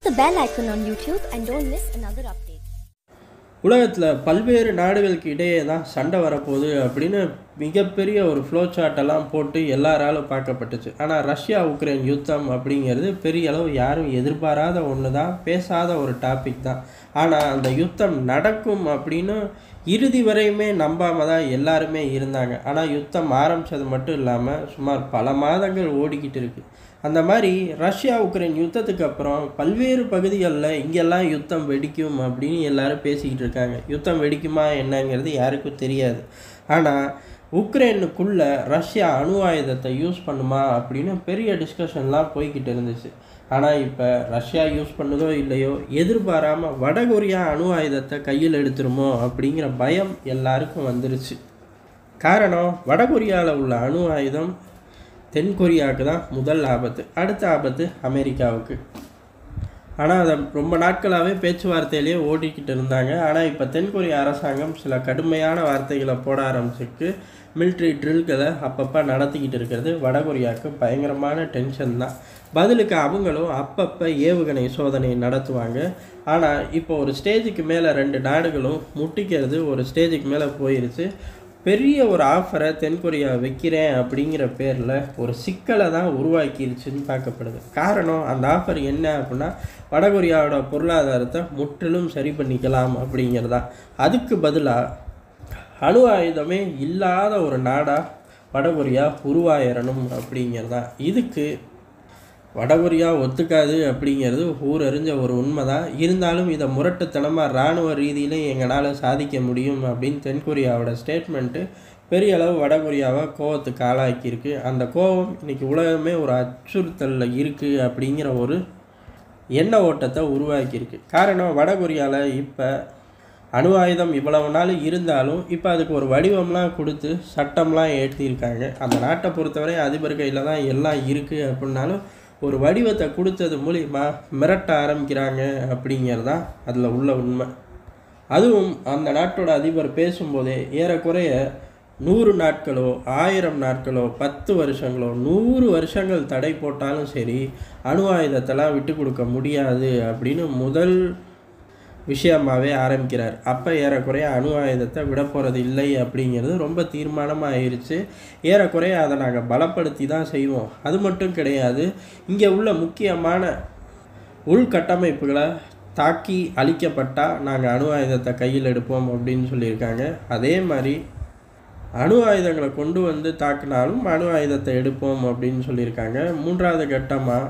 the bell icon on YouTube and don't miss another update. உலகத்தில் பல்வேறு நாடுகளுக்கு இடையே தான் சண்டை வரப்போகுது அப்படின்னு மிகப்பெரிய ஒரு ஃப்ளோ சார்ட்டெல்லாம் போட்டு எல்லாராலும் பார்க்கப்பட்டுச்சு ஆனால் ரஷ்யா உக்ரைன் யுத்தம் அப்படிங்கிறது பெரிய அளவு யாரும் எதிர்பாராத ஒன்று தான் பேசாத ஒரு டாபிக் தான் ஆனால் அந்த யுத்தம் நடக்கும் அப்படின்னு இறுதி வரையுமே நம்பாம தான் எல்லாருமே இருந்தாங்க ஆனால் யுத்தம் ஆரம்பித்தது மட்டும் இல்லாமல் சுமார் பல மாதங்கள் ஓடிக்கிட்டு இருக்கு அந்த மாதிரி ரஷ்யா உக்ரைன் யுத்தத்துக்கு அப்புறம் பல்வேறு பகுதிகளில் இங்கெல்லாம் யுத்தம் வெடிக்கும் அப்படின்னு எல்லாரும் பேசிக்கிட்டு இருக்காங்க யுத்தம் வெடிக்குமா என்னங்கிறது யாருக்கும் தெரியாது ஆனால் உக்ரைனுக்குள்ள ரஷ்யா அணு ஆயுதத்தை யூஸ் பண்ணுமா அப்படின்னு பெரிய டிஸ்கஷன்லாம் போய்கிட்டு இருந்துச்சு ஆனால் இப்போ ரஷ்யா யூஸ் பண்ணுதோ இல்லையோ எதிர்பாராமல் வடகொரியா அணு ஆயுதத்தை கையில் எடுத்துருமோ அப்படிங்கிற பயம் எல்லாருக்கும் வந்துருச்சு காரணம் வடகொரியாவில் உள்ள அணு ஆயுதம் தென்கொரியாவுக்கு தான் முதல் ஆபத்து அடுத்த ஆபத்து அமெரிக்காவுக்கு ஆனால் அதை ரொம்ப நாட்களாகவே பேச்சுவார்த்தையிலேயே ஓடிக்கிட்டு இருந்தாங்க ஆனால் இப்போ தென்கொரிய அரசாங்கம் சில கடுமையான வார்த்தைகளை போட ஆரம்பிச்சிருக்கு மிலிட்ரி ட்ரில்களை அப்பப்போ நடத்திக்கிட்டு இருக்கிறது வடகொரியாவுக்கு பயங்கரமான டென்ஷன் தான் பதிலுக்கு அவங்களும் அப்பப்போ ஏவுகணை சோதனை நடத்துவாங்க ஆனால் இப்போ ஒரு ஸ்டேஜுக்கு மேலே ரெண்டு நாடுகளும் முட்டிக்கிறது ஒரு ஸ்டேஜுக்கு மேலே போயிருச்சு பெரிய ஒரு ஆஃபரை தென்கொரியா வைக்கிறேன் அப்படிங்கிற பேரில் ஒரு சிக்கலை தான் உருவாக்கிருச்சுன்னு பார்க்கப்படுது காரணம் அந்த ஆஃபர் என்ன அப்படின்னா வடகொரியாவோட பொருளாதாரத்தை முற்றிலும் சரி பண்ணிக்கலாம் அப்படிங்கிறதா அதுக்கு பதிலாக அணு ஆயுதமே இல்லாத ஒரு நாடாக வடகொரியா உருவாயிரணும் அப்படிங்கிறதா இதுக்கு வடகொரியா ஒத்துக்காது அப்படிங்கிறது ஊரறிஞ்ச ஒரு உண்மை தான் இருந்தாலும் இதை முரட்டுத்தனமாக இராணுவ ரீதியிலே எங்களால் சாதிக்க முடியும் அப்படின்னு தென்கொரியாவோட ஸ்டேட்மெண்ட்டு பெரிய அளவு வடகொரியாவை கோவத்துக்கு ஆளாக்கியிருக்கு அந்த கோவம் இன்றைக்கி உலகமே ஒரு அச்சுறுத்தலில் இருக்குது அப்படிங்கிற ஒரு எண்ண ஓட்டத்தை உருவாக்கியிருக்கு காரணம் வடகொரியாவில் இப்போ அணு ஆயுதம் இவ்வளவு நாள் இருந்தாலும் இப்போ அதுக்கு ஒரு வடிவம்லாம் கொடுத்து சட்டம்லாம் ஏற்றிருக்காங்க அந்த நாட்டை பொறுத்தவரை அதிபர் கையில் தான் எல்லாம் இருக்குது அப்படின்னாலும் ஒரு வடிவத்தை கொடுத்தது மூலிமா மிரட்ட ஆரம்பிக்கிறாங்க அப்படிங்கிறது தான் அதில் உள்ள உண்மை அதுவும் அந்த நாட்டோட அதிபர் பேசும்போதே ஏறக்குறைய நூறு நாட்களோ ஆயிரம் நாட்களோ பத்து வருஷங்களோ நூறு வருஷங்கள் தடை போட்டாலும் சரி அணு ஆயுதத்தெல்லாம் விட்டு கொடுக்க முடியாது அப்படின்னு முதல் விஷயமாகவே ஆரம்பிக்கிறார் அப்போ ஏறக்குறைய அணு ஆயுதத்தை விட போகிறது இல்லை அப்படிங்கிறது ரொம்ப தீர்மானமாக ஆயிடுச்சு ஏறக்குறைய அதை நாங்கள் பலப்படுத்தி தான் செய்வோம் அது மட்டும் கிடையாது இங்கே உள்ள முக்கியமான உள்கட்டமைப்புகளை தாக்கி அழிக்கப்பட்டால் நாங்கள் அணு ஆயுதத்தை கையில் எடுப்போம் அப்படின்னு சொல்லியிருக்காங்க அதே மாதிரி அணு ஆயுதங்களை கொண்டு வந்து தாக்கினாலும் அணு ஆயுதத்தை எடுப்போம் அப்படின்னு சொல்லியிருக்காங்க மூன்றாவது கட்டமாக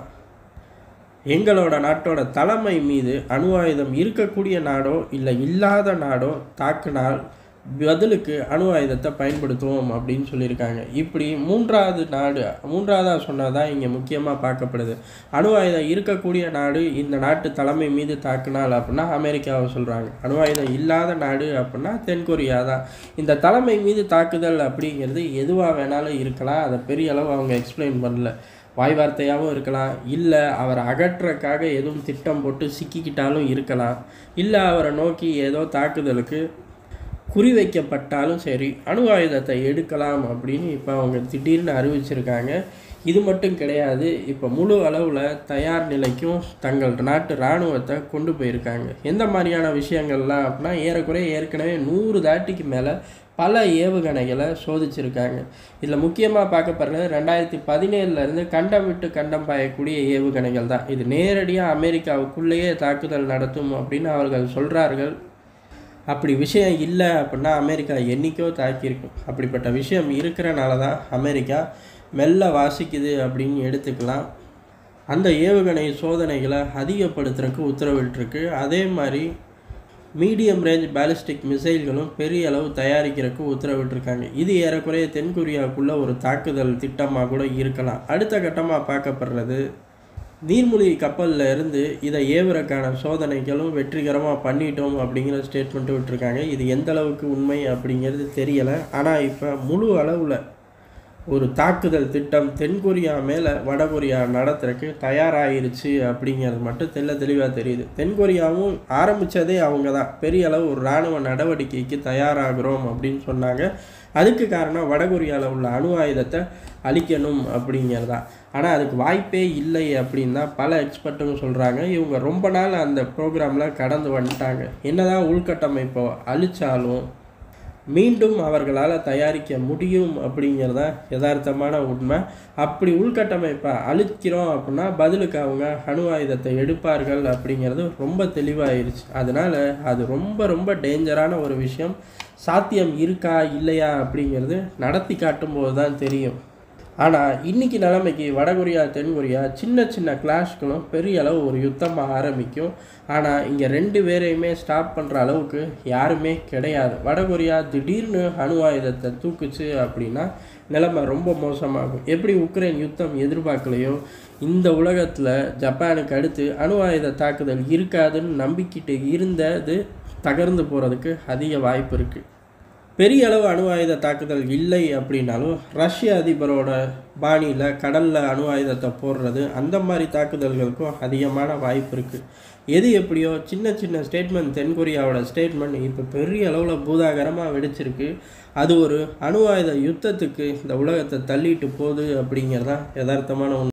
எங்களோட நாட்டோட தலைமை மீது அணு ஆயுதம் இருக்கக்கூடிய நாடோ இல்லை இல்லாத நாடோ தாக்கினால் பதிலுக்கு அணு ஆயுதத்தை பயன்படுத்துவோம் அப்படின்னு சொல்லியிருக்காங்க இப்படி மூன்றாவது நாடு மூன்றாவதாக சொன்னதான் இங்கே முக்கியமாக பார்க்கப்படுது அணு ஆயுதம் இருக்கக்கூடிய நாடு இந்த நாட்டு தலைமை மீது தாக்குனால் அப்படின்னா அமெரிக்காவை சொல்கிறாங்க அணு ஆயுதம் இல்லாத நாடு அப்படின்னா தென்கொரியா தான் இந்த தலைமை மீது தாக்குதல் அப்படிங்கிறது எதுவாக வேணாலும் இருக்கலாம் அதை பெரிய அளவு அவங்க எக்ஸ்பிளைன் பண்ணல வாய் வார்த்தையாகவும் இருக்கலாம் இல்லை அவரை அகற்றக்காக எதுவும் திட்டம் போட்டு சிக்கிக்கிட்டாலும் இருக்கலாம் இல்லை அவரை நோக்கி ஏதோ தாக்குதலுக்கு குறிவைக்கப்பட்டாலும் சரி அணு ஆயுதத்தை எடுக்கலாம் அப்படின்னு இப்போ அவங்க திடீர்னு அறிவிச்சிருக்காங்க இது மட்டும் கிடையாது இப்போ முழு அளவில் தயார் நிலைக்கும் தங்கள் நாட்டு இராணுவத்தை கொண்டு போயிருக்காங்க எந்த மாதிரியான விஷயங்கள்லாம் அப்படின்னா ஏறக்குறைய ஏற்கனவே நூறு தாட்டிக்கு மேலே பல ஏவுகணைகளை சோதிச்சிருக்காங்க இதில் முக்கியமாக பார்க்கப்படுறது ரெண்டாயிரத்தி பதினேழுலேருந்து கண்டம் விட்டு கண்டம் பாயக்கூடிய ஏவுகணைகள் தான் இது நேரடியாக அமெரிக்காவுக்குள்ளேயே தாக்குதல் நடத்தும் அப்படின்னு அவர்கள் சொல்கிறார்கள் அப்படி விஷயம் இல்லை அப்படின்னா அமெரிக்கா என்றைக்கோ தாக்கியிருக்கும் அப்படிப்பட்ட விஷயம் இருக்கிறனால தான் அமெரிக்கா மெல்ல வாசிக்குது அப்படின்னு எடுத்துக்கலாம் அந்த ஏவுகணை சோதனைகளை அதிகப்படுத்துறதுக்கு உத்தரவிட்டிருக்கு அதே மாதிரி மீடியம் ரேஞ்ச் பேலிஸ்டிக் மிசைல்களும் பெரிய அளவு தயாரிக்கிறதுக்கு உத்தரவிட்டிருக்காங்க இது ஏறக்குறைய தென்கொரியாவுக்குள்ள ஒரு தாக்குதல் திட்டமாக கூட இருக்கலாம் அடுத்த கட்டமாக பார்க்கப்படுறது நீர்மூழ்கி கப்பலில் இருந்து இதை ஏவுறக்கான சோதனைகளும் வெற்றிகரமாக பண்ணிட்டோம் அப்படிங்கிற ஸ்டேட்மெண்ட்டு விட்டுருக்காங்க இது எந்த அளவுக்கு உண்மை அப்படிங்கிறது தெரியலை ஆனால் இப்போ முழு அளவில் ஒரு தாக்குதல் திட்டம் தென்கொரியா மேலே வடகொரியா நடத்துறதுக்கு தயாராகிருச்சு அப்படிங்கிறது மட்டும் தெல்ல தெளிவாக தெரியுது தென்கொரியாவும் ஆரம்பித்ததே அவங்க தான் பெரிய அளவு ஒரு இராணுவ நடவடிக்கைக்கு தயாராகிறோம் அப்படின்னு சொன்னாங்க அதுக்கு காரணம் வடகொரியாவில் உள்ள அணு ஆயுதத்தை அழிக்கணும் அப்படிங்கிறதா ஆனால் அதுக்கு வாய்ப்பே இல்லை அப்படின்னு தான் பல எக்ஸ்பர்ட்டுங்க சொல்கிறாங்க இவங்க ரொம்ப நாள் அந்த ப்ரோக்ராமில் கடந்து வந்துட்டாங்க என்னதான் உள்கட்டமைப்பை அழிச்சாலும் மீண்டும் அவர்களால் தயாரிக்க முடியும் அப்படிங்கிறத யதார்த்தமான உண்மை அப்படி உள்கட்டமைப்பை அழிக்கிறோம் அப்படின்னா பதிலுக்கு அவங்க அணு ஆயுதத்தை எடுப்பார்கள் அப்படிங்கிறது ரொம்ப தெளிவாயிருச்சு அதனால் அது ரொம்ப ரொம்ப டேஞ்சரான ஒரு விஷயம் சாத்தியம் இருக்கா இல்லையா அப்படிங்கிறது நடத்தி காட்டும்போது தான் தெரியும் ஆனால் இன்னைக்கு நிலைமைக்கு வடகொரியா தென்கொரியா சின்ன சின்ன கிளாஷ்களும் பெரிய அளவு ஒரு யுத்தமாக ஆரம்பிக்கும் ஆனால் இங்கே ரெண்டு பேரையுமே ஸ்டாப் பண்ணுற அளவுக்கு யாருமே கிடையாது வடகொரியா திடீர்னு அணு ஆயுதத்தை தூக்குச்சு அப்படின்னா நிலைமை ரொம்ப மோசமாகும் எப்படி உக்ரைன் யுத்தம் எதிர்பார்க்கலையோ இந்த உலகத்தில் ஜப்பானுக்கு அடுத்து அணு ஆயுத தாக்குதல் இருக்காதுன்னு நம்பிக்கிட்டு இருந்தது தகர்ந்து போகிறதுக்கு அதிக வாய்ப்பு இருக்குது பெரிய அளவு அணு ஆயுத தாக்குதல் இல்லை அப்படின்னாலும் ரஷ்ய அதிபரோட பாணியில் கடலில் அணு ஆயுதத்தை போடுறது அந்த மாதிரி தாக்குதல்களுக்கும் அதிகமான வாய்ப்பு இருக்குது எது எப்படியோ சின்ன சின்ன ஸ்டேட்மெண்ட் தென்கொரியாவோட ஸ்டேட்மெண்ட் இப்போ பெரிய அளவில் பூதாகரமாக வெடிச்சிருக்கு அது ஒரு அணு ஆயுத யுத்தத்துக்கு இந்த உலகத்தை தள்ளிட்டு போகுது அப்படிங்கிறதான் யதார்த்தமான ஒன்று